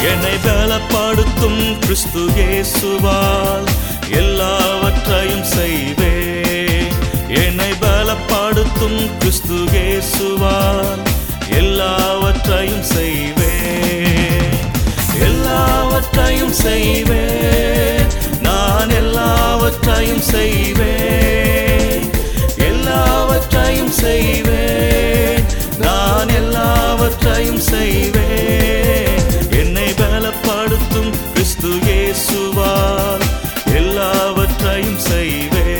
என்னை பலப்படுத்தும் கிறிஸ்து இயேசுவால் எல்லாவற்றையும் செய்வேன் என்னை பலப்படுத்தும் கிறிஸ்து இயேசுவால் எல்லாவற்றையும் செய்வேன் எல்லாவற்றையும் செய்வேன் நான் எல்லாவற்றையும் செய்வேன் எல்லாவற்றையும் செய்வேன் நான் எல்லாவற்றையும் செய்வேன் என்னை பலப்படுத்தும் கிறிஸ்து இயேசுவால் எல்லாவற்றையும் செய்வேன்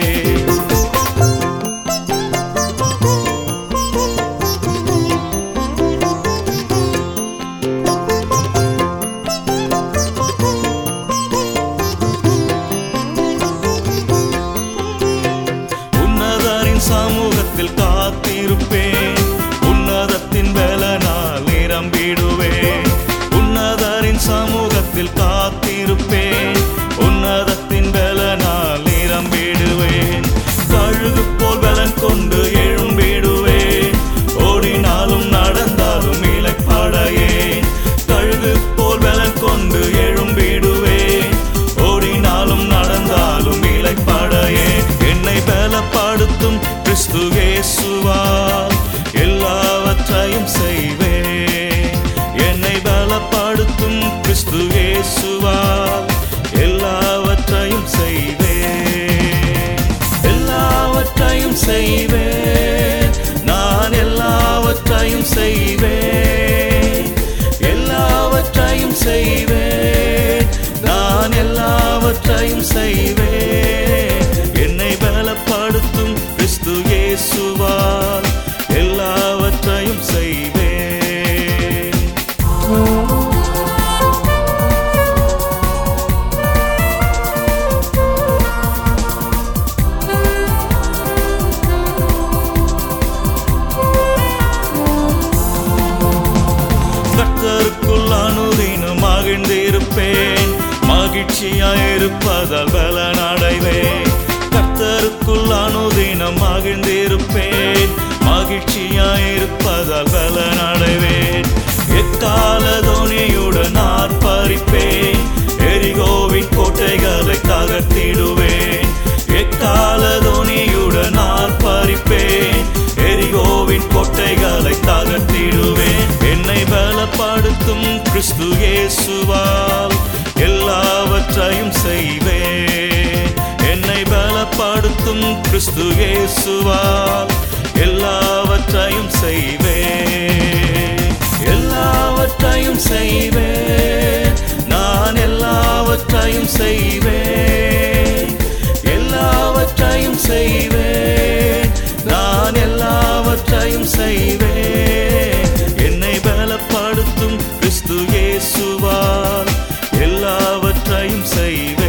உன்னதரின் சமூகத்தில் காத்திருப்பேன் உன்னதத்தின் பலனால் நிரம்பிடுவேன் உன்னதரின் சமூகத்தில் காத்திருப்பேன் உன்னதத்தின் பலனால் நிரம்பிடுவேன் கழுகு போல் பலன் கொண்டு எழும்பிடுவேன் ஓடினாலும் நடந்தாலும் இலைப்படையேன் கழுகு போல் பலன் கொண்டு எழும்பிடுவேன் ஓடினாலும் நடந்தாலும் இலைப்படையேன் என்னை பலப்படுத்தும் கிறிஸ்து இயேசுவால் எல்லாவற்றையும் செய்வேன் என்னை பலப்படுத்தும் கிறிஸ்து இயேசுவால் எல்லாவற்றையும் செய்வேன் எல்லாவற்றையும் செய்வேன் நான் எல்லாவற்றையும் செய்வேன் எல்லாவற்றையும் செய்வேன் நான் எல்லாவற்றையும் செய்வேன் என்னை பலப்படுத்தும் கிறிஸ்து இயேசுவால் எல்லாவற்றையும் செய்வேன் கர்த்தருக்குள் அனுதினம் மகிழ்ந்திருப்பேன் மகிழ்ச்சியாயிருப்பதால் பலன் அடைவேன் கர்த்தருக்குள் அனுதினம் மகிழ்ந்திருப்பேன் மகிழ்ச்சியாயிருப்பதால் பலன் அடைவேன் எக்கால துணியுடன் ஆர்ப்பரிப்பேன் எரிகோவின் கோட்டைகளை தகர்த்திடுவேன் எக்கால துணியுடன் ஆர்ப்பரிப்பேன் எரிகோவின் கோட்டைகளை தகர்த்திடுவேன் என்னை பலப்படுத்தும் கிறிஸ்து இயேசுவால் எல்லாவற்றையும் செய்வேன் என்னை பலப்படுத்தும் கிறிஸ்து இயேசுவால் எல்லாவற்றையும் செய்வேன் எல்லாவற்றையும் செய்வேன் நான் எல்லாவற்றையும் செய்வேன் எல்லாவற்றையும் செய்வேன் நான் எல்லாவற்றையும் செய்வேன் என்னை பலப்படுத்தும் கிறிஸ்து இயேசுவால் எல்லாவற்றையும் செய்வேன்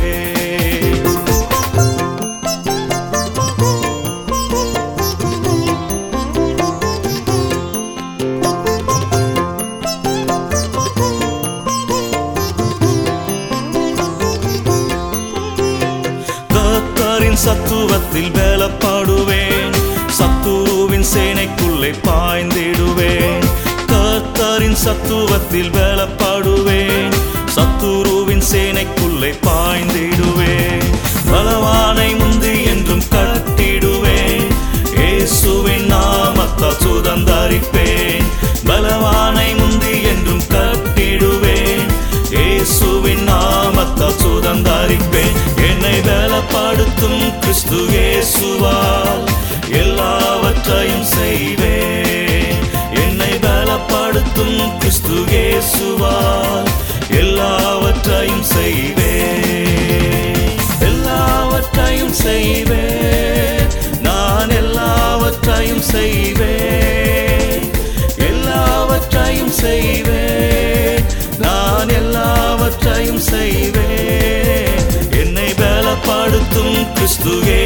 கர்த்தரின் சத்துவத்தில் பலப்படுவேன் சத்துருவின் சேனைக்குள்ளே பாய்ந்திடுவேன் கர்த்தரின் சத்துவத்தில் பலப்படுவேன் சத்துருவின் சேனைக்குள்ளே பாய்ந்திடுவேன் பலவானை முந்தி என்றும் கட்டிடுவேன் இயேசுவின் நாமத்தால் சுதந்தரிப்பேன் பலவானை முந்தி என்றும் கட்டிடுவேன் இயேசுவின் நாமத்தால் சுதந்தரிப்பேன் என்னை பலப்படுத்தும் கிறிஸ்து இயேசுவால் எல்லாவற்றையும் செய்வேன் என்னை பலப்படுத்தும் கிறிஸ்து இயேசுவால் எல்லாவற்றையும் செய்வேன் எல்லாவற்றையும் செய்வேன் நான் எல்லாவற்றையும் செய்வேன் எல்லாவற்றையும் செய்வேன் நான் எல்லாவற்றையும் செய்வேன் என்னை பலப்படுத்தும் கிறிஸ்து